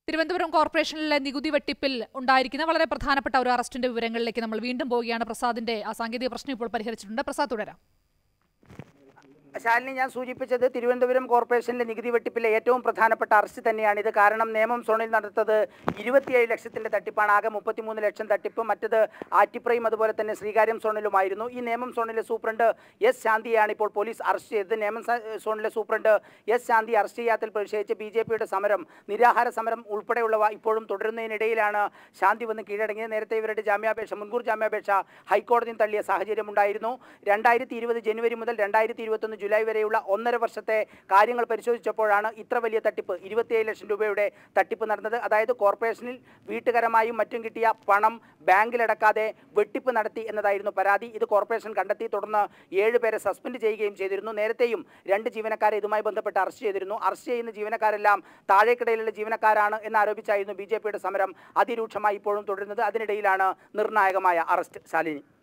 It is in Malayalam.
തിരുവനന്തപുരം കോർപ്പറേഷനിലെ നികുതി വെട്ടിപ്പിൽ ഉണ്ടായിരിക്കുന്ന വളരെ പ്രധാനപ്പെട്ട ഒരു അറസ്റ്റിന്റെ വിവരങ്ങളിലേക്ക് നമ്മൾ വീണ്ടും പോവുകയാണ് പ്രസാദിന്റെ ആ സാങ്കേതിക പ്രശ്നം ഇപ്പോൾ പരിഹരിച്ചിട്ടുണ്ട് പ്രസാദ് തുടരാം ശാലിനി ഞാൻ സൂചിപ്പിച്ചത് തിരുവനന്തപുരം കോർപ്പറേഷനിലെ നികുതി വെട്ടിപ്പിലെ ഏറ്റവും പ്രധാനപ്പെട്ട അറസ്റ്റ് തന്നെയാണിത് കാരണം നേമം സോണിൽ നടത്തത് ഇരുപത്തിയേഴ് ലക്ഷത്തിന്റെ തട്ടിപ്പാണ് ആകെ മുപ്പത്തിമൂന്ന് ലക്ഷം തട്ടിപ്പ് മറ്റത് ആറ്റിപ്രയും അതുപോലെ തന്നെ ശ്രീകാര്യം സോണിലുമായിരുന്നു ഈ നേമം സോണിലെ സൂപ്രണ്ട് എസ് ശാന്തിയാണ് ഇപ്പോൾ പോലീസ് അറസ്റ്റ് ചെയ്തത് നേമം സ- സോണിലെ സൂപ്രണ്ട് എസ് ശാന്തി അറസ്റ്റ് ചെയ്യാത്തിൽ പ്രതിഷേധിച്ച് ബി ജെ പിയുടെ സമരം നിരാഹാര സമരം ഉൾപ്പെടെയുള്ളവ ഇപ്പോഴും തുടരുന്നതിനിടയിലാണ് ശാന്തി വന്ന് കീഴടങ്ങിയത് നേരത്തെ ഇവരുടെ ജാമ്യാപേക്ഷ മുൻകൂർ ജാമ്യാപേക്ഷ ഹൈക്കോടതിയും തള്ളിയ സാഹചര്യമുണ്ടായിരുന്നു രണ്ടായിരത്തി ഇരുപത് ജനുവരി മുതൽ രണ്ടായിരത്തി ഇരുപത്തൊന്ന് ജൂലൈ വരെയുള്ള ഒന്നര വർഷത്തെ കാര്യങ്ങൾ പരിശോധിച്ചപ്പോഴാണ് ഇത്ര വലിയ തട്ടിപ്പ് ഇരുപത്തിയേഴ് ലക്ഷം രൂപയുടെ തട്ടിപ്പ് നടന്നത് അതായത് കോർപ്പറേഷനിൽ വീട്ടുകരമായും മറ്റും കിട്ടിയ പണം ബാങ്കിലടക്കാതെ വെട്ടിപ്പ് നടത്തി എന്നതായിരുന്നു പരാതി ഇത് കോർപ്പറേഷൻ കണ്ടെത്തി തുടർന്ന് ഏഴ് പേരെ സസ്പെൻഡ് ചെയ്യുകയും ചെയ്തിരുന്നു നേരത്തെയും രണ്ട് ജീവനക്കാരെ ഇതുമായി ബന്ധപ്പെട്ട് അറസ്റ്റ് ചെയ്തിരുന്നു അറസ്റ്റ് ചെയ്യുന്ന ജീവനക്കാരെല്ലാം താഴേക്കിടയിലുള്ള ജീവനക്കാരാണ് എന്നാരോപിച്ചായിരുന്നു ബി ജെ പിയുടെ സമരം അതിരൂക്ഷമായി ഇപ്പോഴും തുടരുന്നത് അതിനിടയിലാണ് നിർണായകമായ അറസ്റ്റ് ശാലിനി